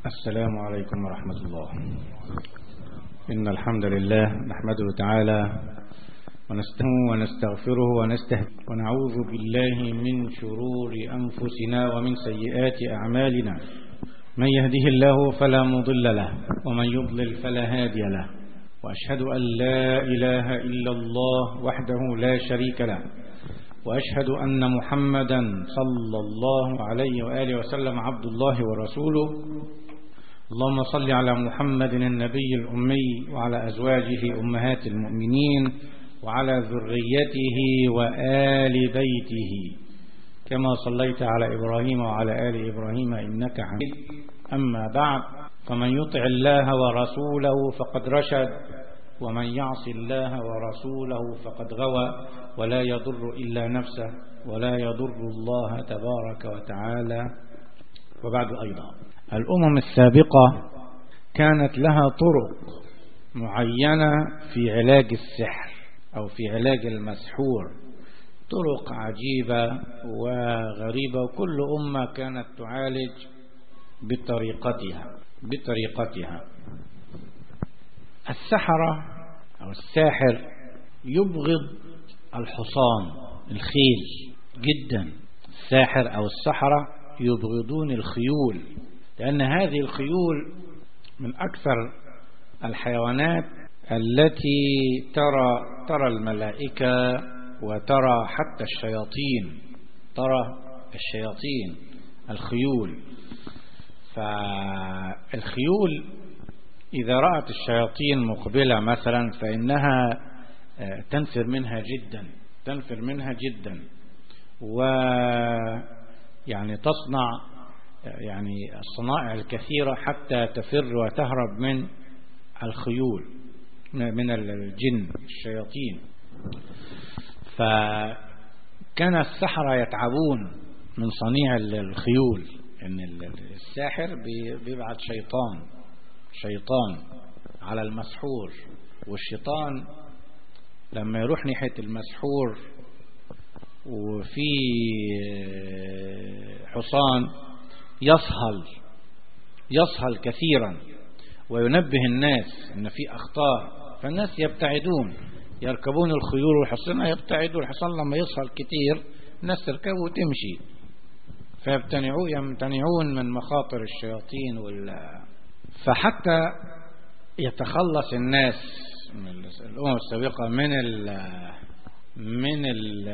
السلام عليكم ورحمة الله إن الحمد لله نحمده تعالى ونستهو ونستغفره ونستهد ونعوذ بالله من شرور أنفسنا ومن سيئات أعمالنا من يهده الله فلا مضل له ومن يضلل فلا هادي له وأشهد أن لا إله إلا الله وحده لا شريك له وأشهد أن محمدا صلى الله عليه وآله وسلم عبد الله ورسوله اللهم صل على محمد النبي الأمي وعلى أزواجه أمهات المؤمنين وعلى ذريته وآل بيته كما صليت على إبراهيم وعلى آل إبراهيم إنك حميد أما بعد فمن يطع الله ورسوله فقد رشد ومن يعص الله ورسوله فقد غوى ولا يضر إلا نفسه ولا يضر الله تبارك وتعالى وبعد أيضا الأمم السابقة كانت لها طرق معينة في علاج السحر أو في علاج المسحور طرق عجيبة وغريبة وكل أمة كانت تعالج بطريقتها بطريقتها السحرة أو الساحر يبغض الحصان الخيل جدا الساحر أو السحرة يبغضون الخيول لأن هذه الخيول من أكثر الحيوانات التي ترى ترى الملائكة وترى حتى الشياطين ترى الشياطين الخيول فالخيول إذا رأت الشياطين مقبلة مثلا فإنها تنفر منها جدا تنفر منها جدا ويعني تصنع يعني الصنائع الكثيرة حتى تفر وتهرب من الخيول من الجن الشياطين فكان السحرة يتعبون من صنيع الخيول ان الساحر بيبعت شيطان شيطان على المسحور والشيطان لما يروح ناحية المسحور وفي حصان يصهل يصهل كثيرا وينبه الناس ان في اخطار فالناس يبتعدون يركبون الخيول والحصان يبتعدوا الحصان لما يصهل كتير الناس تركبه وتمشي فيمتنعون يمتنعون من مخاطر الشياطين وال فحتى يتخلص الناس من الأمم السابقة من ال من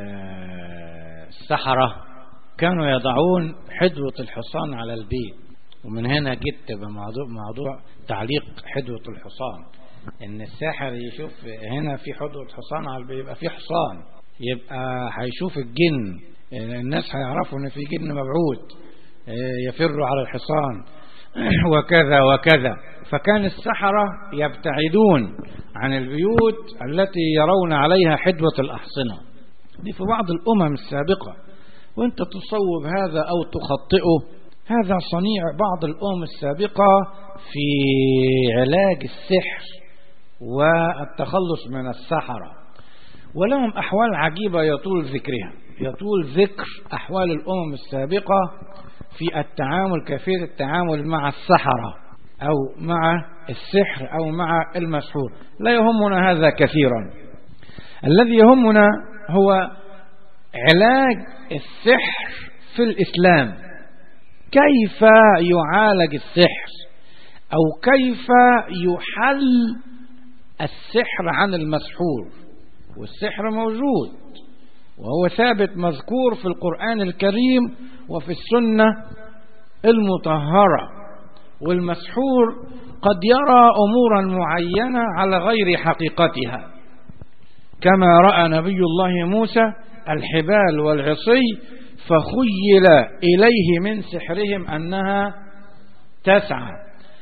السحرة كانوا يضعون حدوة الحصان على البيت ومن هنا جت بموضوع موضوع تعليق حدوة الحصان ان الساحر يشوف هنا في حدوة حصان على البيت يبقى في حصان يبقى هيشوف الجن الناس هيعرفوا ان في جن مبعوث يفر على الحصان وكذا وكذا فكان السحرة يبتعدون عن البيوت التي يرون عليها حدوة الأحصنة دي في بعض الأمم السابقة وانت تصوب هذا أو تخطئه هذا صنيع بعض الأمم السابقة في علاج السحر والتخلص من السحرة ولهم أحوال عجيبة يطول ذكرها يطول ذكر أحوال الأمم السابقة في التعامل كيفية التعامل مع السحرة أو مع السحر أو مع المسحور لا يهمنا هذا كثيرا الذي يهمنا هو علاج السحر في الإسلام كيف يعالج السحر أو كيف يحل السحر عن المسحور والسحر موجود وهو ثابت مذكور في القرآن الكريم وفي السنة المطهرة والمسحور قد يرى أمورا معينة على غير حقيقتها كما رأى نبي الله موسى الحبال والعصي فخيل إليه من سحرهم أنها تسعى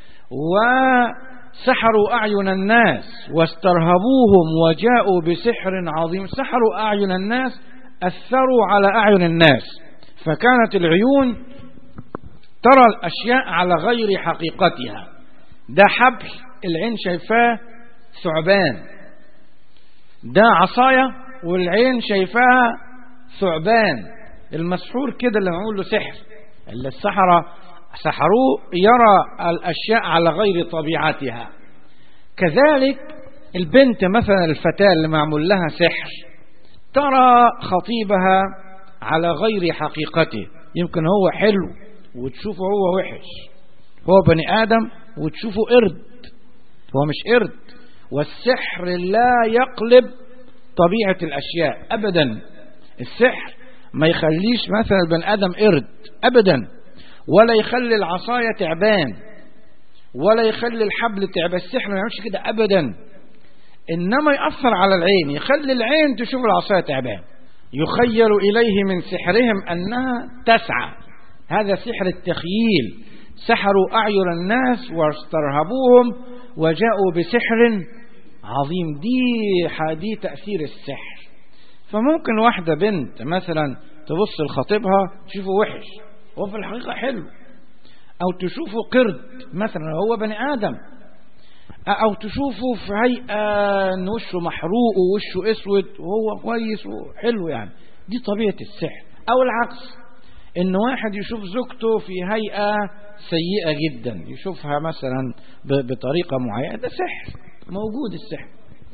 وسحروا أعين الناس واسترهبوهم وجاءوا بسحر عظيم سحروا أعين الناس أثروا على أعين الناس فكانت العيون ترى الأشياء على غير حقيقتها ده حبل العين شايفاه ثعبان ده عصاية والعين شايفاها ثعبان المسحور كده اللي معمول له سحر اللي السحرة سحروه يرى الأشياء على غير طبيعتها كذلك البنت مثلا الفتاة اللي معمول لها سحر ترى خطيبها على غير حقيقته يمكن هو حلو وتشوفه هو وحش هو بني آدم وتشوفه قرد هو مش قرد والسحر لا يقلب طبيعة الأشياء أبدا السحر ما يخليش مثلا البني آدم قرد أبدا ولا يخلي العصاية تعبان ولا يخلي الحبل تعبان السحر ما يعملش كده أبدا إنما يأثر على العين يخلي العين تشوف العصاية تعبان يخيل إليه من سحرهم أنها تسعى هذا سحر التخييل سحروا أعين الناس واسترهبوهم وجاءوا بسحر عظيم دي دي تأثير السحر فممكن واحدة بنت مثلا تبص لخطيبها تشوفه وحش هو في الحقيقة حلو أو تشوفه قرد مثلا هو بني آدم أو تشوفه في هيئة إن وشه محروق ووشه أسود وهو كويس وحلو يعني دي طبيعة السحر أو العكس إن واحد يشوف زوجته في هيئة سيئة جدا يشوفها مثلا بطريقة معينة ده سحر موجود السحر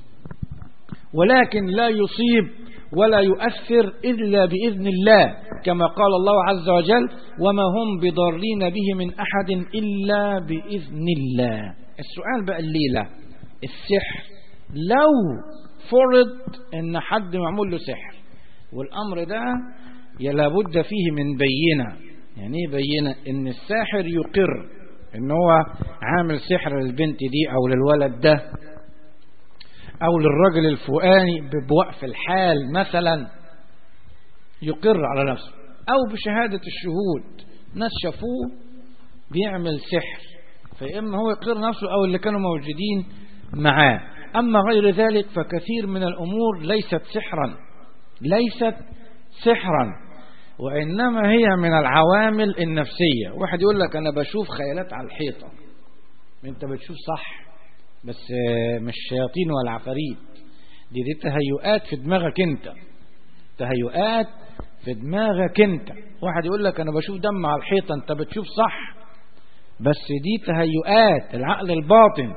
ولكن لا يصيب ولا يؤثر إلا بإذن الله كما قال الله عز وجل وما هم بضارين به من أحد إلا بإذن الله السؤال بقى الليلة السحر لو فرض ان حد معمول له سحر والامر ده لابد فيه من بينة يعني ايه بينة ان الساحر يقر ان هو عامل سحر للبنت دي او للولد ده او للرجل الفؤاني بوقف الحال مثلا يقر على نفسه او بشهادة الشهود ناس شافوه بيعمل سحر فإما هو يقر نفسه أو اللي كانوا موجودين معاه أما غير ذلك فكثير من الأمور ليست سحرا ليست سحرا وإنما هي من العوامل النفسية واحد يقول لك أنا بشوف خيالات على الحيطة أنت بتشوف صح بس مش شياطين ولا عفاريت دي دي تهيؤات في دماغك أنت تهيؤات في دماغك أنت واحد يقول لك أنا بشوف دم على الحيطة أنت بتشوف صح بس دي تهيؤات العقل الباطن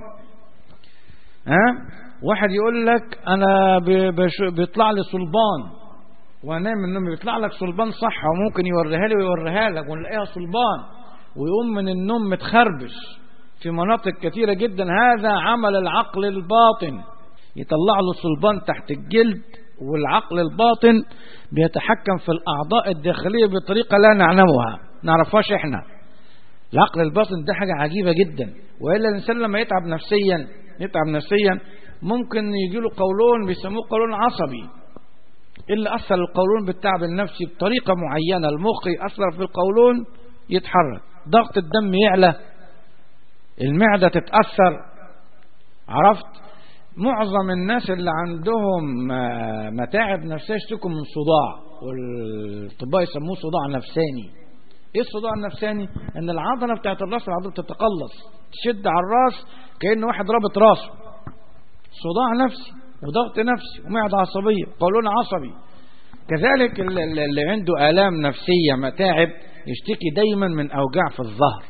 ها واحد يقول لك انا بيطلع لي صلبان وانام من النوم بيطلع لك صلبان صح وممكن يوريها لي ويوريها لك ونلاقيها صلبان ويقوم من النوم متخربش في مناطق كثيرة جدا هذا عمل العقل الباطن يطلع له صلبان تحت الجلد والعقل الباطن بيتحكم في الأعضاء الداخلية بطريقة لا نعلمها نعرفهاش احنا العقل الباطن ده حاجة عجيبة جدا وإلا الإنسان لما يتعب نفسيا يتعب نفسيا ممكن يجي له قولون بيسموه قولون عصبي اللي أثر القولون بالتعب النفسي بطريقة معينة المخ يأثر في القولون يتحرك ضغط الدم يعلى المعدة تتأثر عرفت معظم الناس اللي عندهم متاعب نفسية يشتكوا من صداع والطباء يسموه صداع نفساني ايه الصداع النفساني ان العضله بتاعت الراس العضله بتتقلص تشد على الراس كأن واحد رابط راسه صداع نفسي وضغط نفسي ومعدة عصبية قولون عصبي كذلك اللي عنده آلام نفسية متاعب يشتكي دايما من أوجاع في الظهر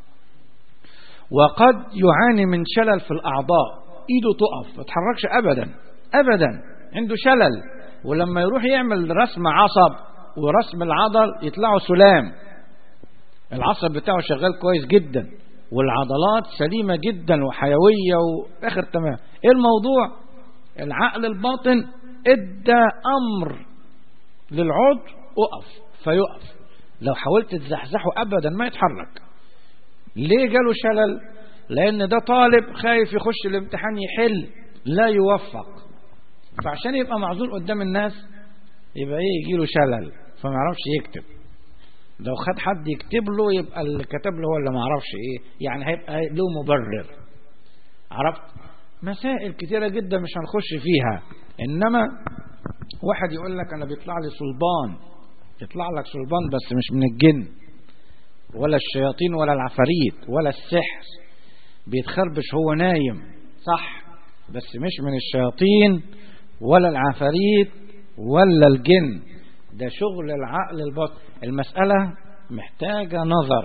وقد يعاني من شلل في الأعضاء إيده تقف ما تحركش أبدا أبدا عنده شلل ولما يروح يعمل رسم عصب ورسم العضل يطلعوا سلام العصب بتاعه شغال كويس جدا والعضلات سليمة جدا وحيوية وآخر تمام ايه الموضوع العقل الباطن ادى امر للعضو اقف فيقف لو حاولت تزحزحه ابدا ما يتحرك ليه جاله شلل لان ده طالب خايف يخش الامتحان يحل لا يوفق فعشان يبقى معذور قدام الناس يبقى ايه يجيله شلل فما يعرفش يكتب لو خد حد يكتب له يبقى اللي كتب له هو اللي ما يعرفش ايه يعني هيبقى له مبرر عرفت مسائل كتيرة جدا مش هنخش فيها انما واحد يقول لك انا بيطلع لي صلبان يطلع لك صلبان بس مش من الجن ولا الشياطين ولا العفاريت ولا السحر بيتخربش هو نايم صح بس مش من الشياطين ولا العفاريت ولا الجن ده شغل العقل الباطن المسألة محتاجة نظر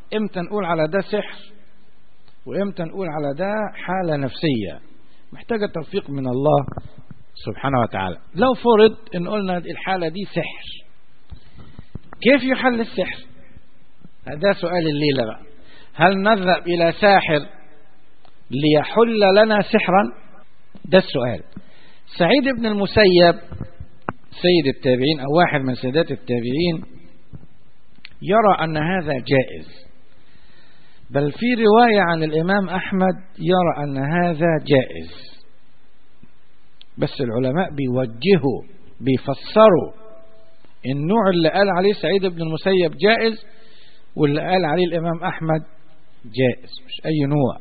امتى نقول على ده سحر وامتى نقول على ده حالة نفسية محتاجة توفيق من الله سبحانه وتعالى لو فرض ان قلنا الحالة دي سحر كيف يحل السحر هذا سؤال الليلة بقى هل نذهب إلى ساحر ليحل لنا سحرا ده السؤال سعيد بن المسيب سيد التابعين أو واحد من سادات التابعين يرى أن هذا جائز بل في رواية عن الإمام أحمد يرى أن هذا جائز بس العلماء بيوجهوا بيفسروا النوع اللي قال عليه سعيد بن المسيب جائز واللي قال عليه الإمام أحمد جائز مش أي نوع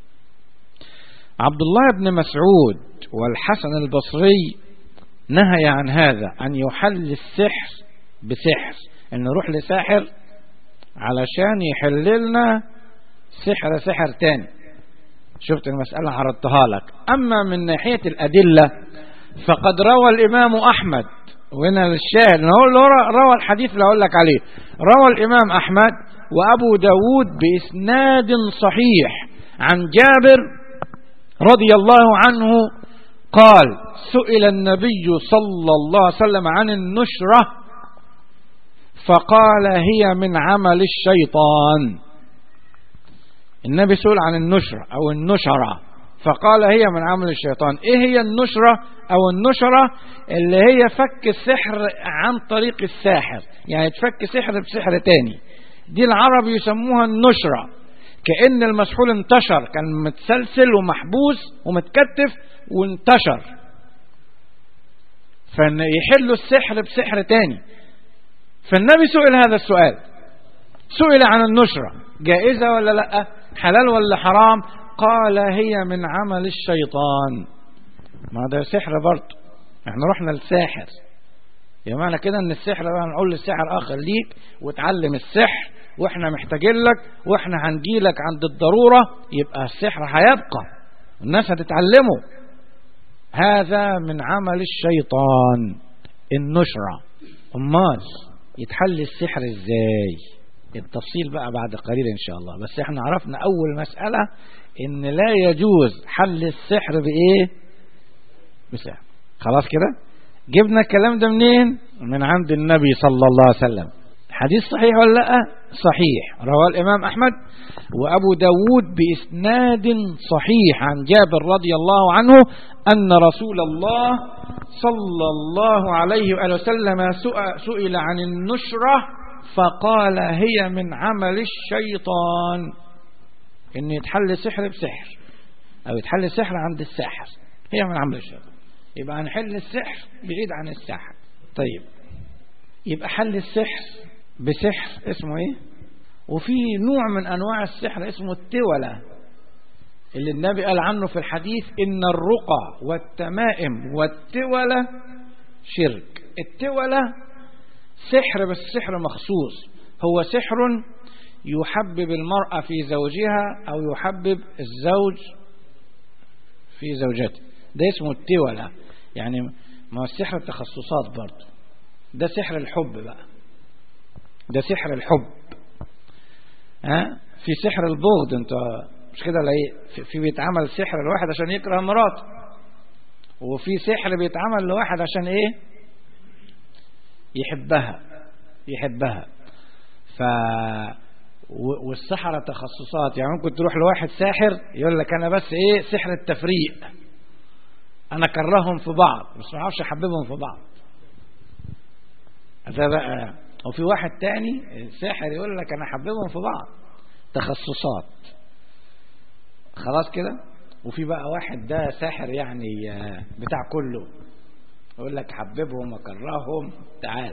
عبد الله بن مسعود والحسن البصري نهي عن هذا أن يحل السحر بسحر أن نروح لساحر علشان يحل لنا سحر سحر تاني شفت المسألة عرضتها لك أما من ناحية الأدلة فقد روى الإمام أحمد وهنا الشاهد نقول روى الحديث اللي أقول لك عليه روى الإمام أحمد وأبو داود بإسناد صحيح عن جابر رضي الله عنه قال سئل النبي صلى الله عليه وسلم عن النشرة فقال هي من عمل الشيطان النبي سئل عن النشرة أو النشرة فقال هي من عمل الشيطان ايه هي النشرة او النشرة اللي هي فك السحر عن طريق الساحر يعني تفك سحر بسحر تاني دي العرب يسموها النشرة كأن المسحول انتشر كان متسلسل ومحبوس ومتكتف وانتشر فان يحلوا السحر بسحر تاني فالنبي سئل هذا السؤال سئل عن النشرة جائزة ولا لا حلال ولا حرام قال هي من عمل الشيطان ما ده سحر برضه احنا رحنا للساحر يا معنى كده ان السحر بقى نقول للساحر اخر ليك وتعلم السحر واحنا محتاجين لك واحنا هنجي لك عند الضرورة يبقى السحر هيبقى الناس هتتعلمه هذا من عمل الشيطان النشرة امال يتحل السحر ازاي التفصيل بقى بعد قليل ان شاء الله بس احنا عرفنا اول مسألة ان لا يجوز حل السحر بايه بسحر خلاص كده جبنا الكلام ده منين من عند النبي صلى الله عليه وسلم حديث صحيح ولا لا صحيح رواه الإمام أحمد وأبو داود بإسناد صحيح عن جابر رضي الله عنه أن رسول الله صلى الله عليه وآله وسلم سئل عن النشرة فقال هي من عمل الشيطان إن يتحل سحر بسحر أو يتحل سحر عند الساحر هي من عمل الشيطان يبقى هنحل السحر بعيد عن الساحر طيب يبقى حل السحر بسحر اسمه ايه وفي نوع من انواع السحر اسمه التولة اللي النبي قال عنه في الحديث ان الرقى والتمائم والتولة شرك التولة سحر بس سحر مخصوص هو سحر يحبب المرأة في زوجها او يحبب الزوج في زوجته ده اسمه التولة يعني ما هو السحر التخصصات برضه ده سحر الحب بقى ده سحر الحب ها في سحر البغض انت مش كده لا في بيتعمل سحر الواحد عشان يكره مراته وفي سحر بيتعمل لواحد عشان ايه يحبها يحبها ف والسحرة تخصصات يعني ممكن تروح لواحد ساحر يقول لك انا بس ايه سحر التفريق انا كرههم في بعض بس ما اعرفش احببهم في بعض ده بقى وفي واحد تاني ساحر يقول لك انا احببهم في بعض تخصصات خلاص كده وفي بقى واحد ده ساحر يعني بتاع كله يقول لك حببهم وكرههم تعال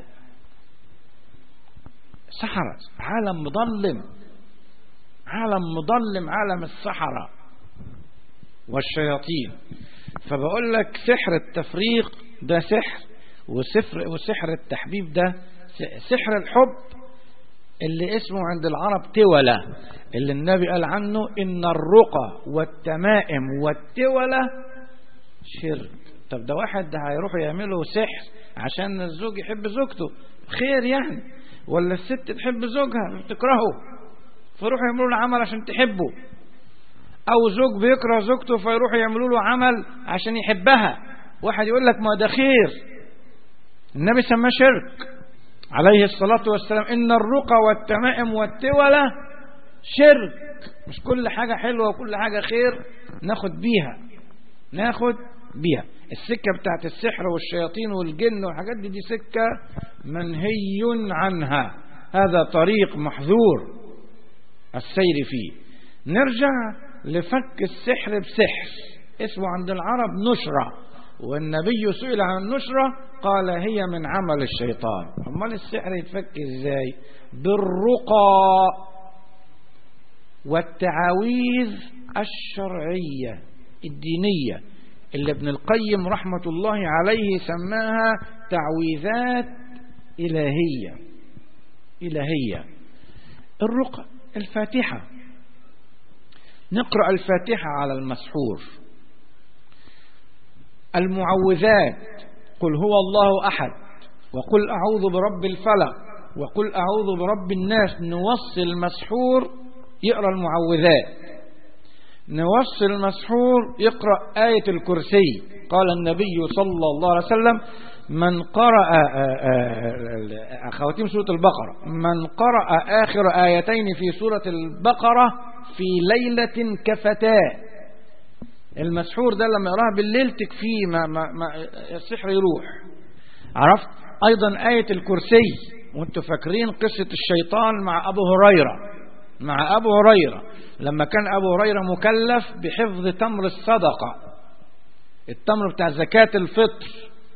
سحرة عالم مظلم عالم مظلم عالم السحرة والشياطين فبقول لك سحر التفريق ده سحر وسحر وسحر التحبيب ده سحر الحب اللي اسمه عند العرب تولة اللي النبي قال عنه إن الرقى والتمائم والتولة شرك طب ده واحد ده هيروحوا يعملوا سحر عشان الزوج يحب زوجته خير يعني ولا الست تحب زوجها تكرهه فيروحوا يعملوا له عمل عشان تحبه او زوج بيكره زوجته فيروحوا يعملوا له عمل عشان يحبها واحد يقول لك ما ده خير النبي سماه شرك عليه الصلاة والسلام إن الرقى والتمائم والتولة شرك مش كل حاجة حلوة وكل حاجة خير ناخد بيها ناخد بيها السكة بتاعت السحر والشياطين والجن والحاجات دي دي سكة منهي عنها هذا طريق محذور السير فيه نرجع لفك السحر بسحر اسمه عند العرب نشرة والنبي سئل عن النشرة قال هي من عمل الشيطان امال السحر يتفك ازاي بالرقى والتعاويذ الشرعية الدينية اللي ابن القيم رحمة الله عليه سماها تعويذات إلهية إلهية الرقى الفاتحة نقرأ الفاتحة على المسحور المعوذات قل هو الله أحد وقل أعوذ برب الفلق وقل أعوذ برب الناس نوصي المسحور يقرأ المعوذات نوصي المسحور يقرأ آية الكرسي قال النبي صلى الله عليه وسلم من قرأ خواتيم سورة البقرة من قرأ آخر آيتين في سورة البقرة في ليلة كفتاه المسحور ده لما يقراها بالليل تكفيه ما, ما, ما السحر يروح عرفت أيضا آية الكرسي وانتم فاكرين قصة الشيطان مع أبو هريرة مع أبو هريرة لما كان أبو هريرة مكلف بحفظ تمر الصدقة التمر بتاع زكاة الفطر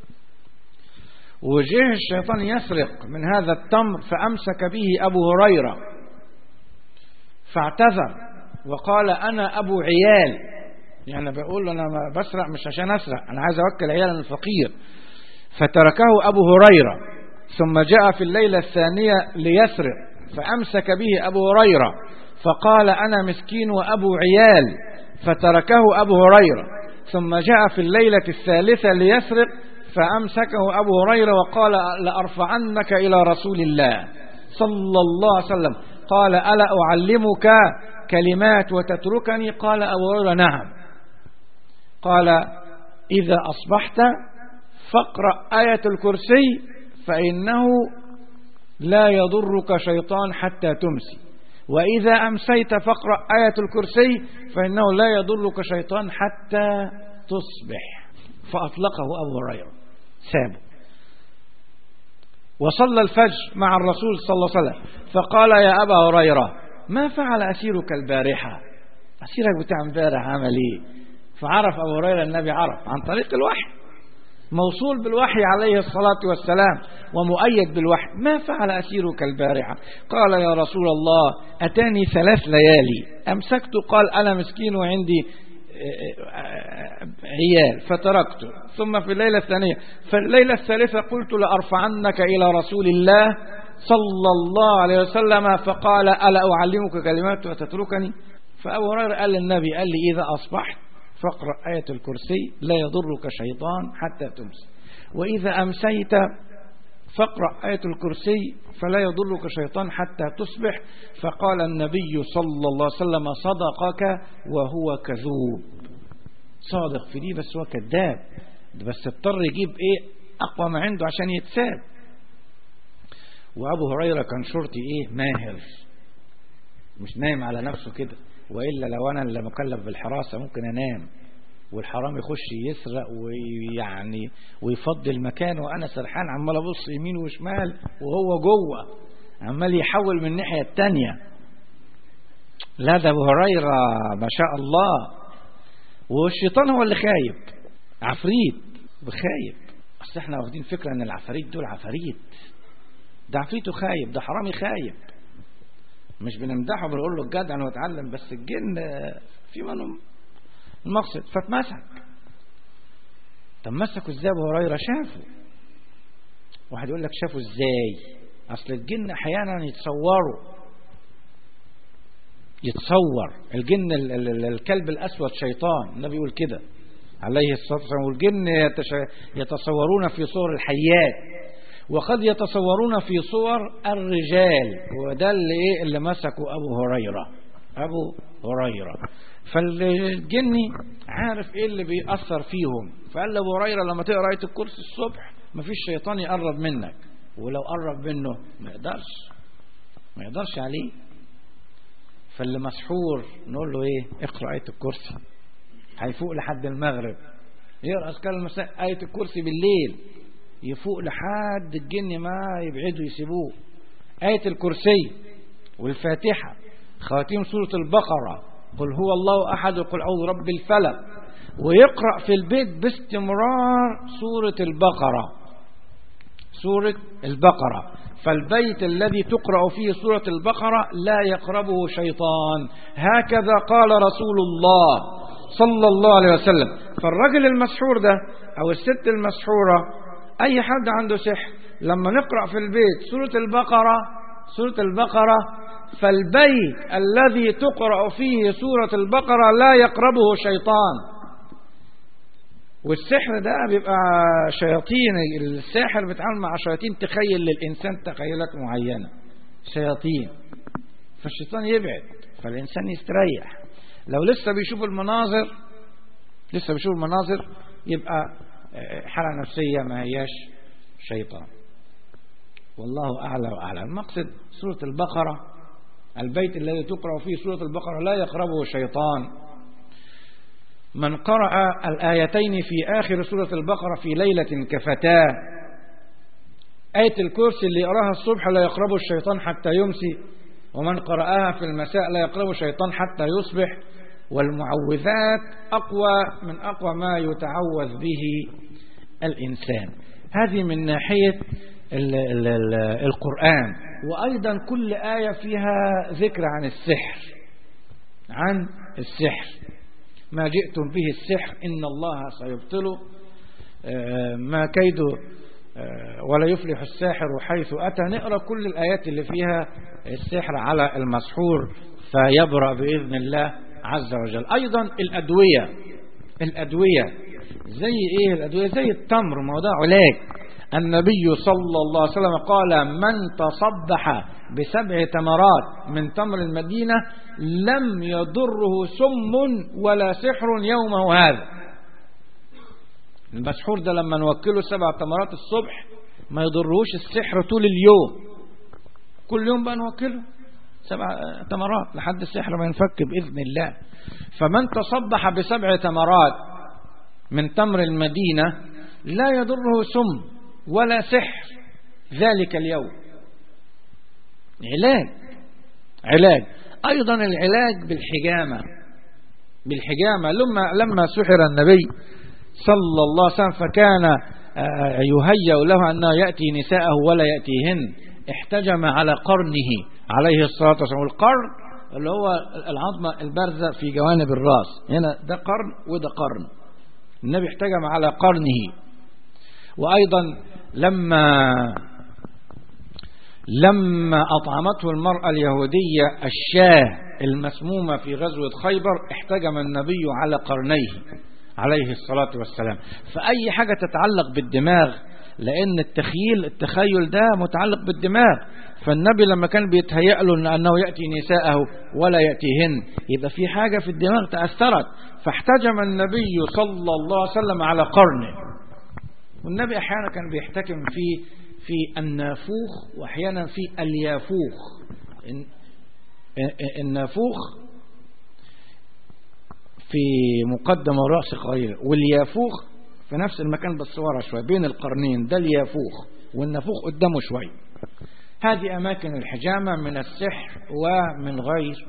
وجه الشيطان يسرق من هذا التمر فأمسك به أبو هريرة فاعتذر وقال أنا أبو عيال يعني بقول له أنا بسرق مش عشان أسرق أنا عايز أوكل عيال الفقير فتركه أبو هريرة ثم جاء في الليلة الثانية ليسرق فأمسك به أبو هريرة فقال أنا مسكين وأبو عيال فتركه أبو هريرة ثم جاء في الليلة الثالثة ليسرق فأمسكه أبو هريرة وقال لأرفعنك إلى رسول الله صلى الله عليه وسلم قال ألا أعلمك كلمات وتتركني قال أبو هريرة نعم قال إذا أصبحت فاقرأ آية الكرسي فإنه لا يضرك شيطان حتى تمسي وإذا أمسيت فاقرأ آية الكرسي فإنه لا يضرك شيطان حتى تصبح فأطلقه أبو هريرة سابه وصلى الفجر مع الرسول صلى الله عليه وسلم فقال يا أبا هريرة ما فعل أسيرك البارحة أسيرك بتاع امبارح عمل إيه فعرف أبو هريرة النبي عرف عن طريق الوحي موصول بالوحي عليه الصلاة والسلام ومؤيد بالوحي ما فعل أسيرك البارحة قال يا رسول الله أتاني ثلاث ليالي أمسكت قال أنا مسكين وعندي عيال فتركته ثم في الليلة الثانية في الليلة الثالثة قلت لأرفعنك إلى رسول الله صلى الله عليه وسلم فقال ألا أعلمك كلمات وتتركني فأبو هريرة قال للنبي قال لي إذا أصبحت فاقرأ آية الكرسي لا يضرك شيطان حتى تمسي وإذا أمسيت فاقرأ آية الكرسي فلا يضرك شيطان حتى تصبح فقال النبي صلى الله عليه وسلم صدقك وهو كذوب صادق في دي بس هو كذاب بس اضطر يجيب ايه اقوى ما عنده عشان يتساب وابو هريرة كان شرطي ايه ماهر مش نايم على نفسه كده وإلا لو أنا اللي مكلف بالحراسة ممكن أنام والحرام يخش يسرق ويعني ويفضي المكان وأنا سرحان عمال أبص يمين وشمال وهو جوه عمال يحول من الناحية التانية لا ده أبو هريرة ما شاء الله والشيطان هو اللي خايب عفريت بخايب أصل احنا واخدين فكرة ان العفاريت دول عفاريت ده عفريته خايب ده حرامي خايب مش بنمدحه بنقول له الجدع انه اتعلم بس الجن في منهم المقصد فاتمسك طب مسكوا ازاي ابو هريره شافوا واحد يقول لك شافوا ازاي اصل الجن احيانا يتصوروا يتصور الجن الكلب الاسود شيطان النبي يقول كده عليه الصلاه والسلام والجن يتصورون في صور الحيات وقد يتصورون في صور الرجال وده اللي ايه اللي مسكوا ابو هريره ابو هريره فالجني عارف ايه اللي بيأثر فيهم فقال لابو هريره لما تقرا ايه الكرسي الصبح مفيش شيطان يقرب منك ولو قرب منه ما يقدرش ما يقدرش عليه فاللي مسحور نقول له ايه اقرا ايه الكرسي هيفوق لحد المغرب يقرا اذكار المساء ايه الكرسي بالليل يفوق لحد الجن ما يبعدوا يسيبوه آية الكرسي والفاتحة خواتيم سورة البقرة قل هو الله أحد وقل أعوذ رب الفلق ويقرأ في البيت باستمرار سورة البقرة سورة البقرة فالبيت الذي تقرأ فيه سورة البقرة لا يقربه شيطان هكذا قال رسول الله صلى الله عليه وسلم فالرجل المسحور ده أو الست المسحورة أي حد عنده سحر لما نقرأ في البيت سورة البقرة سورة البقرة فالبيت الذي تقرأ فيه سورة البقرة لا يقربه شيطان والسحر ده بيبقى شياطين الساحر بيتعامل مع شياطين تخيل للإنسان تخيلات معينة شياطين فالشيطان يبعد فالإنسان يستريح لو لسه بيشوف المناظر لسه بيشوف المناظر يبقى حالة نفسية ما هياش شيطان والله أعلى وأعلى المقصد سورة البقرة البيت الذي تقرأ فيه سورة البقرة لا يقربه شيطان من قرأ الآيتين في آخر سورة البقرة في ليلة كفتاه آية الكرسي اللي يقراها الصبح لا يقربه الشيطان حتى يمسي ومن قرأها في المساء لا يقربه الشيطان حتى يصبح والمعوذات أقوى من أقوى ما يتعوذ به الإنسان هذه من ناحية ال ال ال القرآن وأيضا كل آية فيها ذكر عن السحر عن السحر ما جئتم به السحر إن الله سيبطله ما كيد ولا يفلح الساحر حيث أتى نقرأ كل الآيات اللي فيها السحر على المسحور فيبرأ بإذن الله عز وجل أيضا الأدوية الأدوية زي إيه الأدوية زي التمر ما هو ده علاج النبي صلى الله عليه وسلم قال من تصبح بسبع تمرات من تمر المدينة لم يضره سم ولا سحر يومه هذا المسحور ده لما نوكله سبع تمرات الصبح ما يضرهوش السحر طول اليوم كل يوم بقى نوكله سبع تمرات لحد السحر ما ينفك بإذن الله فمن تصبح بسبع تمرات من تمر المدينة لا يضره سم ولا سحر ذلك اليوم علاج علاج أيضا العلاج بالحجامة بالحجامة لما لما سحر النبي صلى الله عليه وسلم فكان يهيأ له أنه يأتي نساءه ولا يأتيهن احتجم على قرنه عليه الصلاة والسلام والقرن اللي هو العظمة البارزة في جوانب الراس هنا ده قرن وده قرن النبي احتجم على قرنه وأيضا لما لما أطعمته المرأة اليهودية الشاه المسمومة في غزوة خيبر احتجم النبي على قرنيه عليه الصلاة والسلام فأي حاجة تتعلق بالدماغ لأن التخيل التخيل ده متعلق بالدماغ فالنبي لما كان بيتهيأ له أنه يأتي نساءه ولا يأتيهن يبقى في حاجة في الدماغ تأثرت فاحتجم النبي صلى الله عليه وسلم على قرنه والنبي أحيانا كان بيحتكم في في النافوخ وأحيانا في اليافوخ النافوخ في مقدم رأس قليل واليافوخ في نفس المكان بس ورا شوية بين القرنين ده اليافوخ والنافوخ قدامه شوية هذه أماكن الحجامة من السحر ومن غير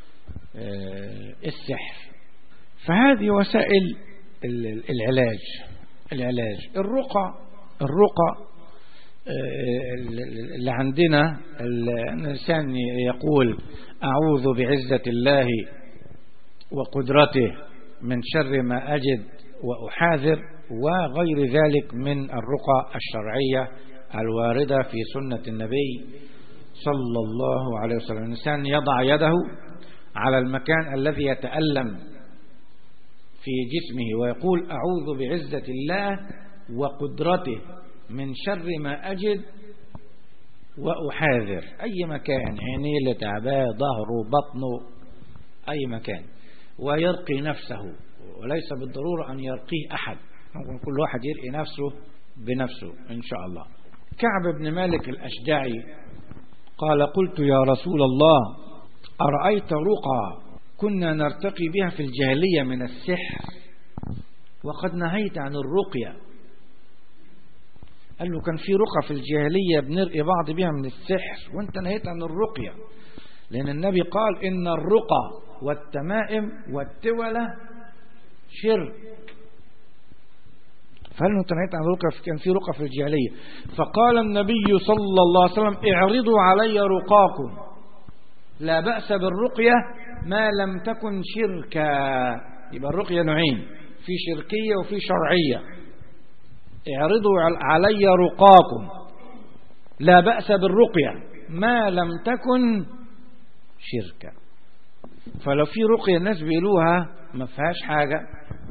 السحر فهذه وسائل العلاج العلاج الرقى الرقى اللي عندنا الإنسان يقول أعوذ بعزة الله وقدرته من شر ما أجد وأحاذر وغير ذلك من الرقى الشرعية الواردة في سنة النبي صلى الله عليه وسلم الإنسان يضع يده على المكان الذي يتألم في جسمه ويقول أعوذ بعزة الله وقدرته من شر ما أجد وأحاذر أي مكان عينيه اللي تعباه ظهره بطنه أي مكان ويرقي نفسه وليس بالضرورة أن يرقيه أحد ممكن كل واحد يرقي نفسه بنفسه إن شاء الله كعب بن مالك الأشجعي قال قلت يا رسول الله أرأيت رقى كنا نرتقي بها في الجاهلية من السحر وقد نهيت عن الرقية قال له كان في رقى في الجاهلية بنرقي بعض بها من السحر وانت نهيت عن الرقية لأن النبي قال إن الرقى والتمائم والتولة شرك فهل انت نهيت عن الرقى كان في رقى في الجاهلية فقال النبي صلى الله عليه وسلم اعرضوا علي رقاكم لا بأس بالرقية ما لم تكن شركا يبقى الرقية نوعين في شركية وفي شرعية اعرضوا علي رقاكم لا بأس بالرقية ما لم تكن شركا فلو في رقية الناس بيقولوها ما فيهاش حاجة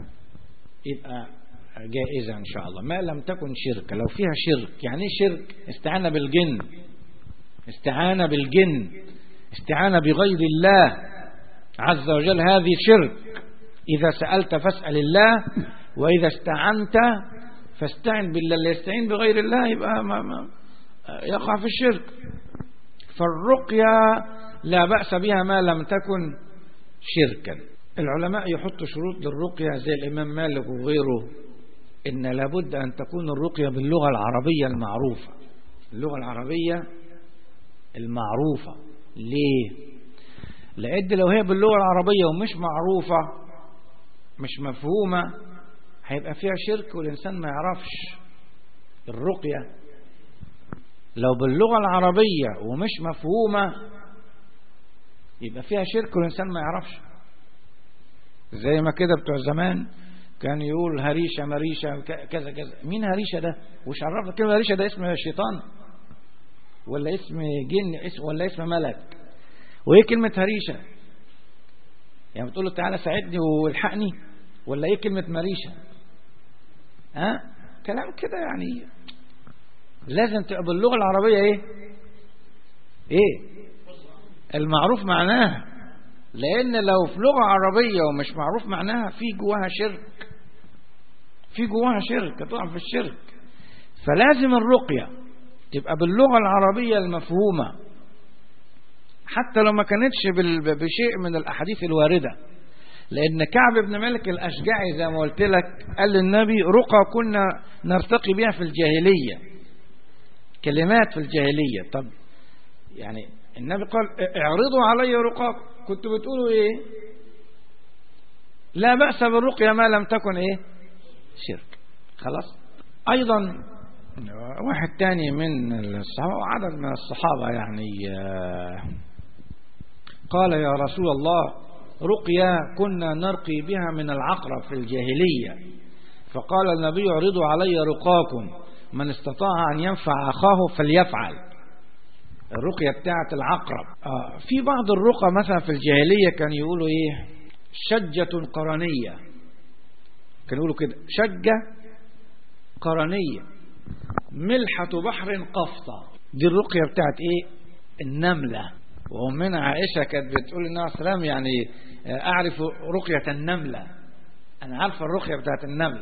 يبقى جائزة إن شاء الله ما لم تكن شركة لو فيها شرك يعني ايه شرك استعانة بالجن استعانة بالجن استعانة بغير الله عز وجل هذه شرك إذا سألت فاسأل الله وإذا استعنت فاستعن بالله اللي يستعين بغير الله يبقى ما ما يقع في الشرك فالرقية لا بأس بها ما لم تكن شركا العلماء يحطوا شروط للرقية زي الإمام مالك وغيره إن لابد أن تكون الرقية باللغة العربية المعروفة اللغة العربية المعروفة ليه لأن لو هي باللغة العربية ومش معروفة مش مفهومة هيبقى فيها شرك والإنسان ما يعرفش الرقية لو باللغة العربية ومش مفهومة يبقى فيها شرك والإنسان ما يعرفش زي ما كده بتوع زمان كان يقول هريشة مريشة كذا كذا مين هريشة ده وش عرفنا كلمة هريشة ده اسم شيطان ولا اسم جن اسم ولا اسم ملك وايه كلمة هريشة يعني بتقول له تعالى ساعدني والحقني ولا ايه كلمة مريشة ها كلام كده يعني لازم تبقى باللغة العربية ايه ايه المعروف معناها لان لو في لغة عربية ومش معروف معناها في جواها شرك في جواها شرك تقع في الشرك فلازم الرقية تبقى باللغة العربية المفهومة حتى لو ما كانتش بشيء من الأحاديث الواردة لأن كعب بن مالك الأشجعي زي ما قلت لك قال للنبي رقى كنا نرتقي بها في الجاهلية كلمات في الجاهلية طب يعني النبي قال اعرضوا علي رقاكم كنتوا بتقولوا ايه لا بأس بالرقية ما لم تكن ايه شرك خلاص ايضا واحد تاني من الصحابة وعدد من الصحابة يعني قال يا رسول الله رقيا كنا نرقي بها من العقرب في الجاهلية فقال النبي اعرضوا علي رقاكم من استطاع أن ينفع أخاه فليفعل الرقية بتاعة العقرب آه في بعض الرقى مثلا في الجاهلية كان يقولوا ايه شجة قرنية كان يقولوا كده شجة قرنية ملحة بحر قفطة دي الرقية بتاعت ايه النملة وأمنا عائشة كانت بتقول لنا السلام يعني أعرف رقية النملة أنا عارفة الرقية بتاعت النمل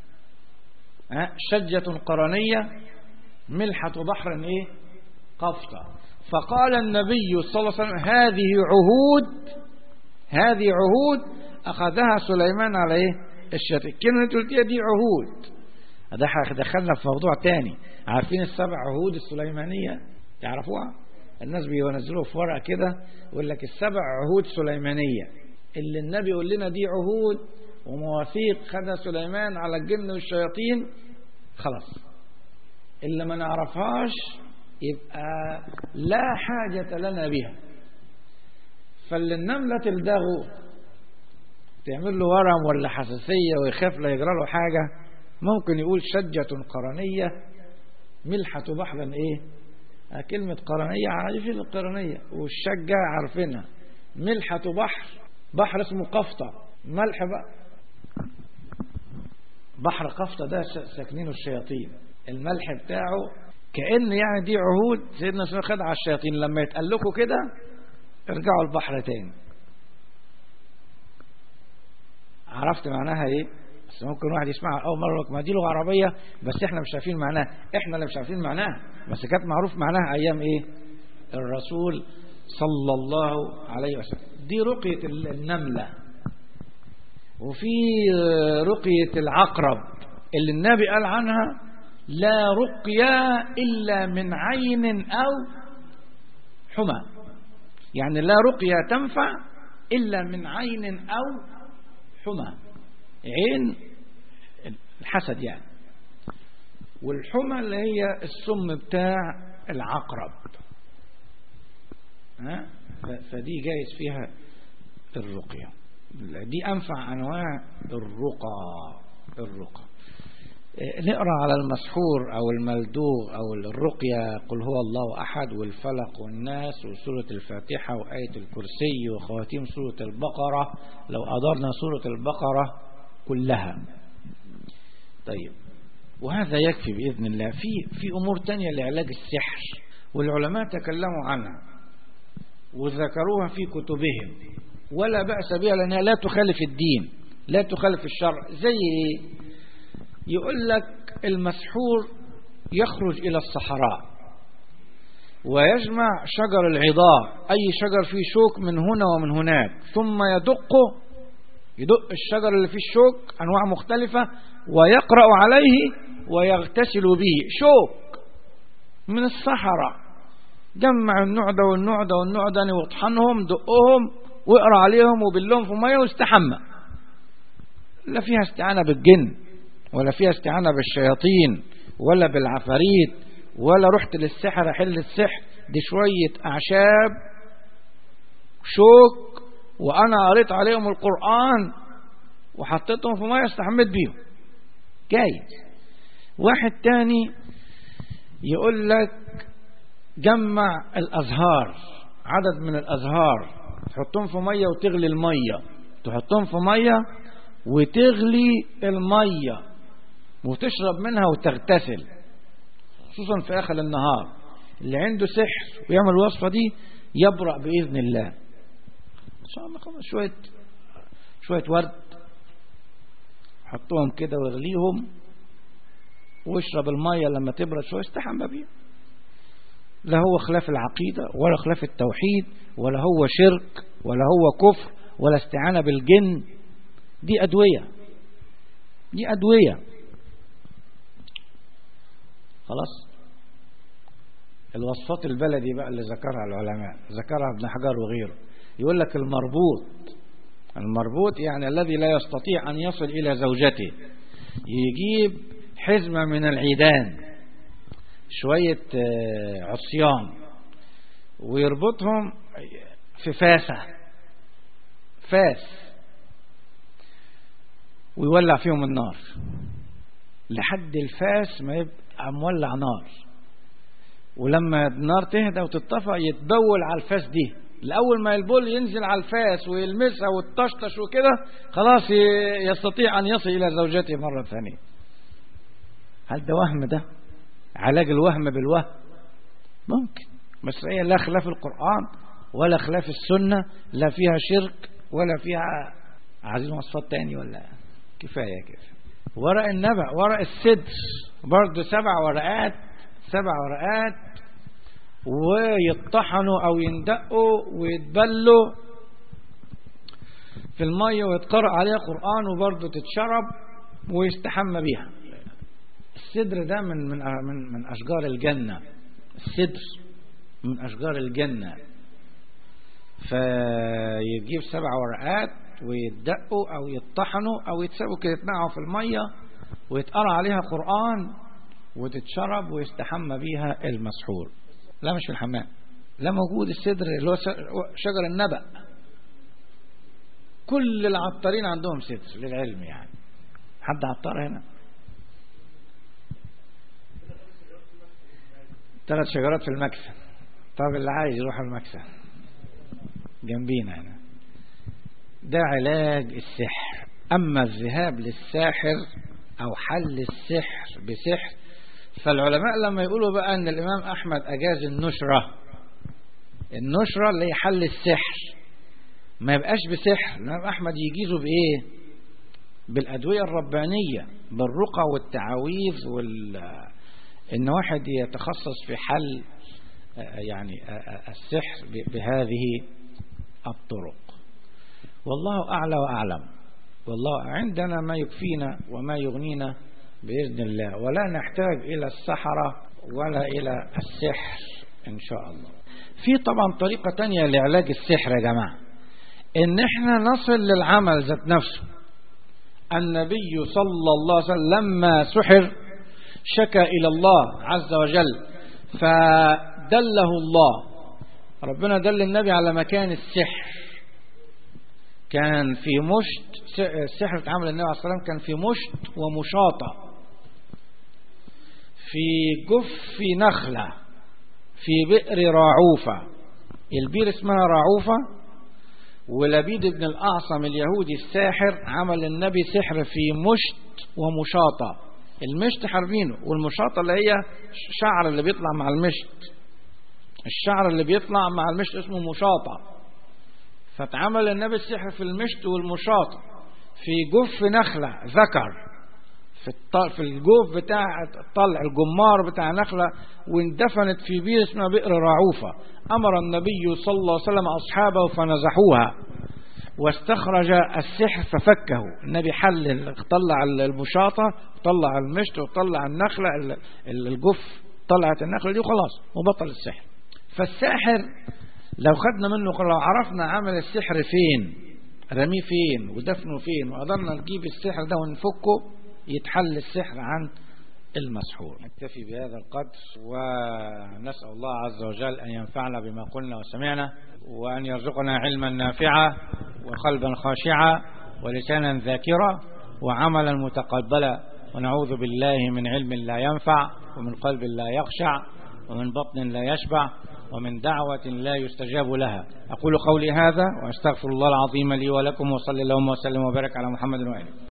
شجة قرنية ملحة بحر ايه قفطة فقال النبي صلى الله عليه وسلم هذه عهود هذه عهود أخذها سليمان على ايه الشتي الكلمة اللي قلتيها دي عهود ده دخلنا في موضوع تاني عارفين السبع عهود السليمانية تعرفوها الناس بينزلوه في ورقة كده يقول لك السبع عهود سليمانية اللي النبي يقول لنا دي عهود ومواثيق خدها سليمان على الجن والشياطين خلاص اللي ما نعرفهاش يبقى لا حاجة لنا بها فاللي النملة تلدغه تعمل له ورم ولا حساسية ويخاف لا يجرى له حاجة ممكن يقول شجة قرنية ملحة بحر ايه كلمة قرنية عارفين القرنية والشجة عارفينها ملحة بحر بحر اسمه قفطة ملح بقى بحر قفطة ده ساكنينه الشياطين الملح بتاعه كأن يعني دي عهود سيدنا سليمان خد على الشياطين لما يتقال لكم كده ارجعوا البحر تاني عرفت معناها ايه بس ممكن واحد يسمعها اول مره ما دي لغه عربيه بس احنا مش عارفين معناها احنا اللي مش عارفين معناها بس كانت معروف معناها ايام ايه الرسول صلى الله عليه وسلم دي رقيه النمله وفي رقيه العقرب اللي النبي قال عنها لا رقية إلا من عين أو حمى يعني لا رقية تنفع إلا من عين أو حمى عين الحسد يعني والحمى اللي هي السم بتاع العقرب ها فدي جايز فيها الرقية دي أنفع أنواع الرقى الرقى نقرا على المسحور او الملدوغ او الرقيه قل هو الله احد والفلق والناس وسوره الفاتحه وايه الكرسي وخواتيم سوره البقره لو ادرنا سوره البقره كلها طيب وهذا يكفي باذن الله في في امور تانية لعلاج السحر والعلماء تكلموا عنها وذكروها في كتبهم ولا باس بها لانها لا تخالف الدين لا تخالف الشرع زي ايه يقول لك المسحور يخرج إلى الصحراء ويجمع شجر العضاء أي شجر فيه شوك من هنا ومن هناك ثم يدقه يدق الشجر اللي فيه الشوك أنواع مختلفة ويقرأ عليه ويغتسل به شوك من الصحراء جمع النوع ده والنوع ده والنوع ده واطحنهم دقهم واقرا عليهم وبلهم في ميه واستحمى لا فيها استعانه بالجن ولا فيها استعانة بالشياطين ولا بالعفاريت ولا رحت للسحر حل السحر دي شوية أعشاب شوك وأنا قريت عليهم القرآن وحطيتهم في مية استحميت بيهم جايز واحد تاني يقول لك جمع الأزهار عدد من الأزهار تحطهم في مية وتغلي المية تحطهم في مية وتغلي المية وتشرب منها وتغتسل خصوصا في آخر النهار اللي عنده سحر ويعمل الوصفة دي يبرأ بإذن الله شوية شوية ورد حطهم كده واغليهم واشرب المية لما تبرد شوية استحمى بيها لا هو خلاف العقيدة ولا خلاف التوحيد ولا هو شرك ولا هو كفر ولا استعانة بالجن دي أدوية دي أدوية خلاص الوصفات البلدي بقى اللي ذكرها العلماء ذكرها ابن حجر وغيره يقول لك المربوط المربوط يعني الذي لا يستطيع أن يصل إلى زوجته يجيب حزمة من العيدان شوية عصيان ويربطهم في فاسة فاس ويولع فيهم النار لحد الفاس ما يبقى مولع نار ولما النار تهدى وتطفى يتبول على الفاس دي الأول ما البول ينزل على الفاس ويلمسها وتطشطش وكده خلاص يستطيع أن يصل إلى زوجته مرة ثانية هل ده وهم ده علاج الوهم بالوهم ممكن بس هي لا خلاف القرآن ولا خلاف السنة لا فيها شرك ولا فيها عايزين وصفات تاني ولا كفاية كده ورق النبع ورق السدر برضه سبع ورقات سبع ورقات ويطحنوا او يندقوا ويتبلوا في المية ويتقرأ عليها قرآن وبرضه تتشرب ويستحمى بيها السدر ده من من من من أشجار الجنة السدر من أشجار الجنة فيجيب سبع ورقات ويدقوا أو يطحنوا أو يتسابوا كده يتنقعوا في المية ويتقرأ عليها قرآن وتتشرب ويستحمى بيها المسحور لا مش في الحمام لا موجود السدر اللي هو شجر النبأ كل العطارين عندهم سدر للعلم يعني حد عطار هنا ثلاث شجرات في المكسب طب اللي عايز يروح المكسب جنبينا هنا ده علاج السحر أما الذهاب للساحر أو حل السحر بسحر فالعلماء لما يقولوا بقى ان الامام احمد اجاز النشرة النشرة اللي هي حل السحر ما يبقاش بسحر الامام احمد يجيزه بايه بالادوية الربانية بالرقى والتعاويذ وال ان واحد يتخصص في حل يعني السحر بهذه الطرق والله أعلى وأعلم والله عندنا ما يكفينا وما يغنينا بإذن الله ولا نحتاج إلى السحرة ولا إلى السحر إن شاء الله في طبعا طريقة تانية لعلاج السحر يا جماعة إن إحنا نصل للعمل ذات نفسه النبي صلى الله عليه وسلم لما سحر شكى إلى الله عز وجل فدله الله ربنا دل النبي على مكان السحر كان في مشت السحر اتعمل النبي عليه الصلاة والسلام كان في مشت ومشاطة في جف نخلة في بئر راعوفة البير اسمها راعوفة ولبيد بن الأعصم اليهودي الساحر عمل النبي سحر في مشت ومشاطة المشت حاربينه والمشاطة اللي هي الشعر اللي بيطلع مع المشت الشعر اللي بيطلع مع المشت اسمه مشاطة فاتعمل النبي السحر في المشت والمشاطة في جف نخلة ذكر في في الجوف بتاع طلع الجمار بتاع نخلة واندفنت في بير اسمها بئر راعوفة أمر النبي صلى الله عليه وسلم أصحابه فنزحوها واستخرج السحر ففكه النبي حل طلع المشاطة طلع المشت وطلع النخلة الجف طلعت النخلة دي وخلاص وبطل السحر فالساحر لو خدنا منه لو عرفنا عمل السحر فين رميه فين ودفنه فين وقدرنا نجيب السحر ده ونفكه يتحل السحر عن المسحور نكتفي بهذا القدر ونسأل الله عز وجل أن ينفعنا بما قلنا وسمعنا وأن يرزقنا علما نافعا وقلبا خاشعا ولسانا ذاكرا وعملا متقبلا ونعوذ بالله من علم لا ينفع ومن قلب لا يخشع ومن بطن لا يشبع ومن دعوة لا يستجاب لها أقول قولي هذا وأستغفر الله العظيم لي ولكم وصلى اللهم وسلم وبارك على محمد وآله